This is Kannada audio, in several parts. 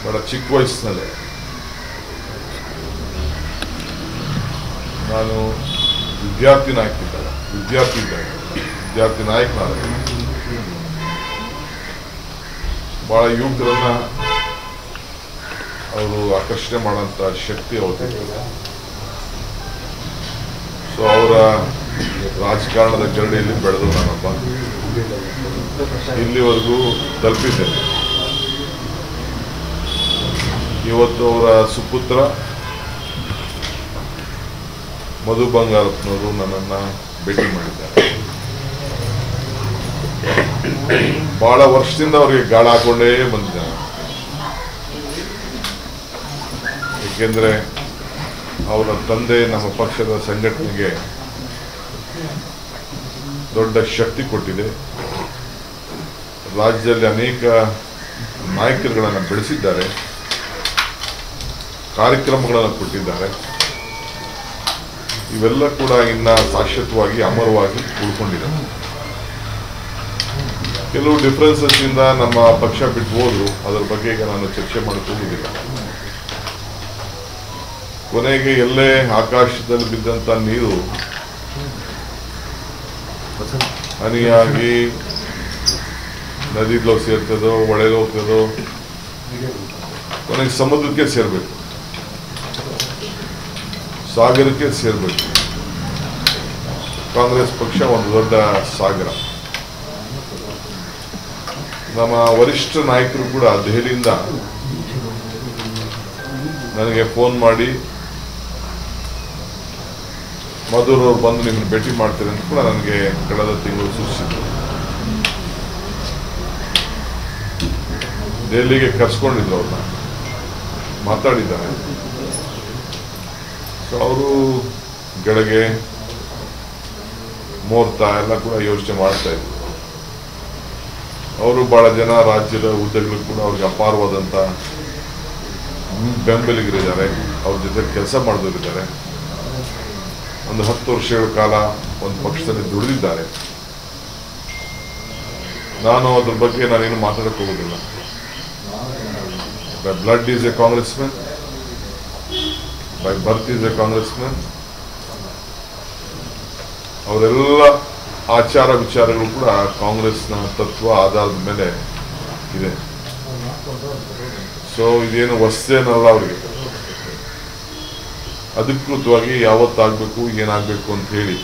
ಬಹಳ ಚಿಕ್ಕ ವಯಸ್ಸಿನಲ್ಲೇ ನಾನು ವಿದ್ಯಾರ್ಥಿ ನಾಯಕಿದ್ದಾಗ ವಿದ್ಯಾರ್ಥಿ ಇದ್ದಾಗ ವಿದ್ಯಾರ್ಥಿ ನಾಯಕನಾದ ಬಹಳ ಯುವಕರನ್ನ ಅವರು ಆಕರ್ಷಣೆ ಮಾಡೋಂಥ ಶಕ್ತಿ ಅವ್ರಿಗೆ ಸೊ ಅವರ ರಾಜಕಾರಣದ ಗರಡಿಯಲ್ಲಿ ಬೆಳೆದು ನಾನೊಬ್ಬ ಇಲ್ಲಿವರೆಗೂ ತಲುಪಿದ್ದೇನೆ ಇವತ್ತು ಅವರ ಸುಪುತ್ರ ಮಧು ಬಂಗಾರಪ್ಪನವರು ನನ್ನನ್ನು ಭೇಟಿ ಮಾಡಿದ್ದಾರೆ ಬಹಳ ವರ್ಷದಿಂದ ಅವರಿಗೆ ಗಾಳ ಹಾಕೊಂಡೇ ಬಂದಿದ್ದಾನೆ ಏಕೆಂದರೆ ಅವರ ತಂದೆ ನಮ್ಮ ಪಕ್ಷದ ಸಂಘಟನೆಗೆ ದೊಡ್ಡ ಶಕ್ತಿ ಕೊಟ್ಟಿದೆ ರಾಜ್ಯದಲ್ಲಿ ಅನೇಕ ನಾಯಕರುಗಳನ್ನು ಬೆಳೆಸಿದ್ದಾರೆ ಕಾರ್ಯಕ್ರಮಗಳನ್ನು ಕೊಟ್ಟಿದ್ದಾರೆ ಇವೆಲ್ಲ ಕೂಡ ಇನ್ನ ಶಾಶ್ವತವಾಗಿ ಅಮರವಾಗಿ ಉಳ್ಕೊಂಡಿದೆ ಕೆಲವು ಡಿಫ್ರೆನ್ಸಸ್ ಇಂದ ನಮ್ಮ ಪಕ್ಷ ಬಿಟ್ಟು ಹೋದ್ರು ಅದರ ಬಗ್ಗೆ ಈಗ ನಾನು ಚರ್ಚೆ ಮಾಡಿಕೊಳ್ಳುವುದಿಲ್ಲ ಕೊನೆಗೆ ಎಲ್ಲೇ ಆಕಾಶದಲ್ಲಿ ಬಿದ್ದಂತ ನೀರು ಹನಿಯಾಗಿ ನದಿలో ಸೇರ್ತದೋ ಹೊಳೆಗೆ ಹೋಗ್ತದೋ ಕೊನೆಗೆ ಸಮುದ್ರಕ್ಕೆ ಸೇರ್ಬೇಕು ಸಾಗರಕ್ಕೆ ಸೇರ್ಬೇಕು ಕಾಂಗ್ರೆಸ್ ಪಕ್ಷ ಒಂದು ದೊಡ್ಡ ಸಾಗರ ನಮ್ಮ ವರಿಷ್ಠ ನಾಯಕರು ಕೂಡ ದೆಹಲಿಯಿಂದ ನನಗೆ ಫೋನ್ ಮಾಡಿ ಮಧುರ್ ಅವ್ರು ಬಂದು ನಿಮ್ಮನ್ನು ಭೇಟಿ ಮಾಡ್ತಾರೆ ಅಂತ ಕೂಡ ನನಗೆ ಕಳೆದ ತಿಂಗಳು ಸೂಚಿಸಿದ್ರು ದೆಹಲಿಗೆ ಕರ್ಸ್ಕೊಂಡಿದ್ರು ಅವ್ರನ್ನ ಮಾತಾಡಿದ್ದಾರೆ ಸೊ ಅವರು ಗಳಿಗೆ ಮುಹೂರ್ತ ಎಲ್ಲ ಕೂಡ ಯೋಚನೆ ಮಾಡ್ತಾ ಇದ್ರು ಅವರು ಬಹಳ ಜನ ರಾಜ್ಯದ ಹುದ್ದೆಗಳು ಕೂಡ ಅವ್ರಿಗೆ ಅಪಾರವಾದಂಥ ಬೆಂಬಲಿಗರಿದ್ದಾರೆ ಅವ್ರ ಜೊತೆ ಕೆಲಸ ಮಾಡಿದವರಿದ್ದಾರೆ ಒಂದು ಹತ್ತು ವರ್ಷಗಳ ಕಾಲ ಒಂದು ಪಕ್ಷದಲ್ಲಿ ದುಡಿದಿದ್ದಾರೆ ನಾನು ಅದ್ರ ಬಗ್ಗೆ ನಾನೇನು ಮಾತಾಡಕ್ಕೆ ಹೋಗೋದಿಲ್ಲ by blood is a Congress man by birth is a Congress man ಅವರೆಲ್ಲ ಆಚಾರ ವಿಚಾರಗಳು ಕೂಡ ಕಾಂಗ್ರೆಸ್ನ ತತ್ವ ಆಧಾರದ ಮೇಲೆ ಇದೆ ಸೊ ಇದೇನು ಹೊಸ್ತೇನಲ್ಲ ಅವರಿಗೆ ಅಧಿಕೃತವಾಗಿ ಯಾವತ್ತಾಗಬೇಕು ಏನಾಗಬೇಕು ಅಂತ ಹೇಳಿ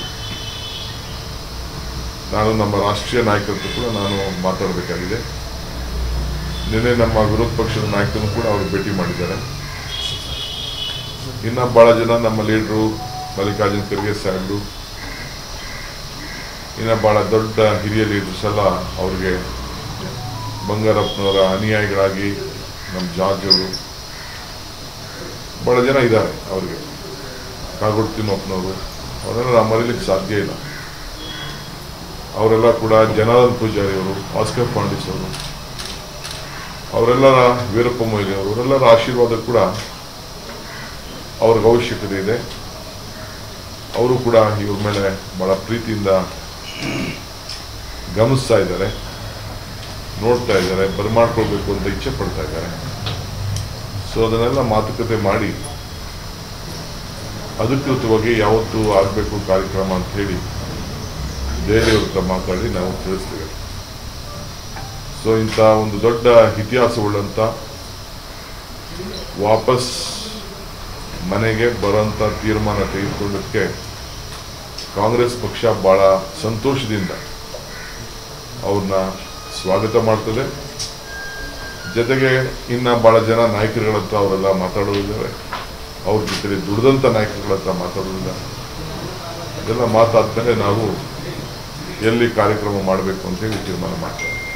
ನಾನು ನಮ್ಮ ರಾಷ್ಟ್ರೀಯ ನಾಯಕರ ಹತ್ರ ಕೂಡ ನಾನು ಮಾತಾಡಬೇಕಾಗಿದೆ ನಿನ್ನೆ ನಮ್ಮ ವಿರೋಧ ಪಕ್ಷದ ನಾಯಕರನ್ನು ಕೂಡ ಅವರು ಭೇಟಿ ಮಾಡಿದ್ದಾರೆ ಇನ್ನ ಬಹಳ ಜನ ನಮ್ಮ ಲೀಡರು ಮಲ್ಲಿಕಾರ್ಜುನ ಖರ್ಗೆ ಸಾಹೇಬ್ರು ಇನ್ನ ಬಹಳ ದೊಡ್ಡ ಹಿರಿಯ ಲೀಡರ್ಸ್ ಎಲ್ಲ ಅವ್ರಿಗೆ ಬಂಗಾರಪ್ಪನವರ ಅನುಯಾಯಿಗಳಾಗಿ ನಮ್ಮ ಜಾರ್ಜ್ ಅವರು ಬಹಳ ಜನ ಇದ್ದಾರೆ ಅವ್ರಿಗೆ ಕಾಗೋಡು ತಿಮ್ಮಪ್ಪನವರು ಅವರೆಲ್ಲ ನಾವು ಮರೀಲಿಕ್ಕೆ ಸಾಧ್ಯ ಇಲ್ಲ ಅವರೆಲ್ಲ ಕೂಡ ಜನಾರ್ದನ್ ಪೂಜಾರಿ ಅವರು ಆಸ್ಕರ್ ಪಾಂಡಿಸ್ ಅವರು ಅವರೆಲ್ಲರ ವೀರಪ್ಪ ಮೊಯ್ಲಿ ಅವರು ಅವರೆಲ್ಲರ ಆಶೀರ್ವಾದ ಕೂಡ ಅವ್ರಿಗೆ ಅವಶ್ಯಕತೆ ಇದೆ ಅವರು ಕೂಡ ಇವ್ರ ಮೇಲೆ ಬಹಳ ಪ್ರೀತಿಯಿಂದ ಗಮನಿಸ್ತಾ ಇದ್ದಾರೆ ನೋಡ್ತಾ ಇದ್ದಾರೆ ಬರಮಾಡ್ಕೊಳ್ಬೇಕು ಅಂತ ಇಚ್ಛೆ ಪಡ್ತಾ ಇದ್ದಾರೆ ಸೊ ಅದನ್ನೆಲ್ಲ ಮಾತುಕತೆ ಮಾಡಿ ಅಧಿಕೃತವಾಗಿ ಯಾವತ್ತು ಆಗಬೇಕು ಕಾರ್ಯಕ್ರಮ ಅಂತ ಹೇಳಿ ದೆಹಲಿಯವ್ರ ಹತ್ರ ಮಾತಾಡಿ ನಾವು ತಿಳಿಸ್ತೇವೆ ಸೊ ಇಂಥ ಒಂದು ದೊಡ್ಡ ಇತಿಹಾಸವುಳ್ಳಂಥ ವಾಪಸ್ ಮನೆಗೆ ಬರೋಂಥ ತೀರ್ಮಾನ ತೆಗೆದುಕೊಳ್ಳೋದಕ್ಕೆ ಕಾಂಗ್ರೆಸ್ ಪಕ್ಷ ಬಹಳ ಸಂತೋಷದಿಂದ ಅವ್ರನ್ನ ಸ್ವಾಗತ ಮಾಡ್ತದೆ ಜೊತೆಗೆ ಇನ್ನ ಬಹಳ ಜನ ನಾಯಕರುಗಳ ಹತ್ರ ಅವರೆಲ್ಲ ಮಾತಾಡೋದಿದ್ದಾರೆ ಅವ್ರ ಜೊತೆ ದುಡ್ದಂಥ ನಾಯಕರುಗಳ ಹತ್ರ ಮಾತಾಡೋದಿಲ್ಲ ಇದೆಲ್ಲ ಮಾತಾದ್ಮೇಲೆ ನಾವು ಎಲ್ಲಿ ಕಾರ್ಯಕ್ರಮ ಮಾಡಬೇಕು ಅಂತ ಹೇಳಿ ತೀರ್ಮಾನ ಮಾಡ್ತೇವೆ